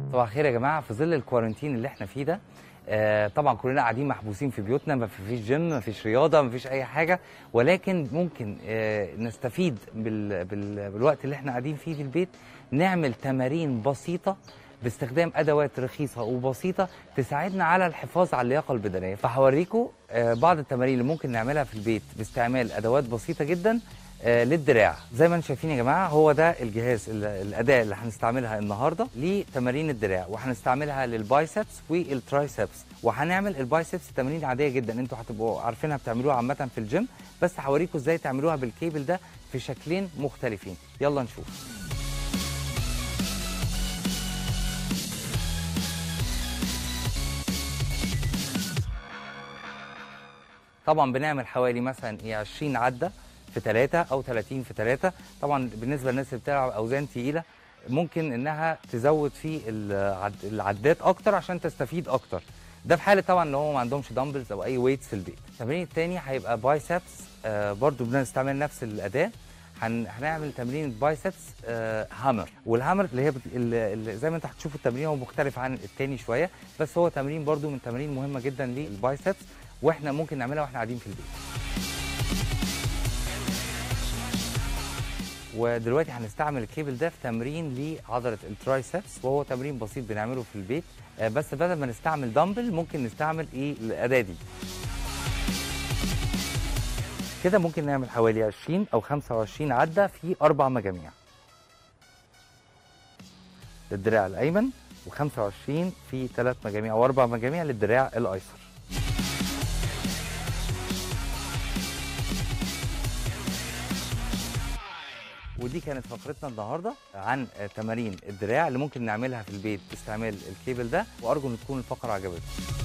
صباح الخير يا جماعه في ظل الكوارنتين اللي احنا فيه ده آه طبعا كلنا قاعدين محبوسين في بيوتنا ما فيش جيم ما فيش رياضه ما فيش اي حاجه ولكن ممكن آه نستفيد بال بال بالوقت اللي احنا قاعدين فيه في البيت نعمل تمارين بسيطه باستخدام ادوات رخيصه وبسيطه تساعدنا على الحفاظ على اللياقه البدنيه فهوريكم آه بعض التمارين اللي ممكن نعملها في البيت باستعمال ادوات بسيطه جدا آه، للدراع زي ما انتم شايفين يا جماعه هو ده الجهاز ال- الاداه اللي هنستعملها النهارده لتمارين الدراع وهنستعملها للبايسبس والترايسبس وهنعمل البايسبس تمارين عاديه جدا انتوا هتبقوا عارفينها بتعملوها عامه في الجيم بس هوريكم ازاي تعملوها بالكيبل ده في شكلين مختلفين يلا نشوف طبعا بنعمل حوالي مثلا ايه 20 عده في 3 او 30 في 3 طبعا بالنسبه للناس اللي بتلعب اوزان تقيله ممكن انها تزود في العد... العدات اكتر عشان تستفيد اكتر ده في حاله طبعا لو هو ما عندهمش دامبلز او اي ويتس في البيت التمرين الثاني هيبقى بايسبس آه برضو بنستعمل نفس الاداه هن... هنعمل تمرين بايسبس آه هامر والهامر اللي هي بت... اللي... اللي زي ما انت هتشوفوا التمرين هو مختلف عن التاني شويه بس هو تمرين برضو من التمارين مهمه جدا للبايسبس واحنا ممكن نعملها واحنا قاعدين في البيت ودلوقتي هنستعمل الكيبل ده في تمرين لعضله الترايسبس وهو تمرين بسيط بنعمله في البيت آه، بس بدل ما نستعمل دمبل ممكن نستعمل ايه الاداه دي كده ممكن نعمل حوالي 20 او 25 عده في اربع مجاميع للدراع الايمن و25 في ثلاث مجاميع او اربع مجاميع للدراع الايسر ودي كانت فقرتنا النهارده عن آه، تمارين الدراع اللي ممكن نعملها في البيت باستعمال الكيبل ده وارجو ان تكون الفقره عجبتكم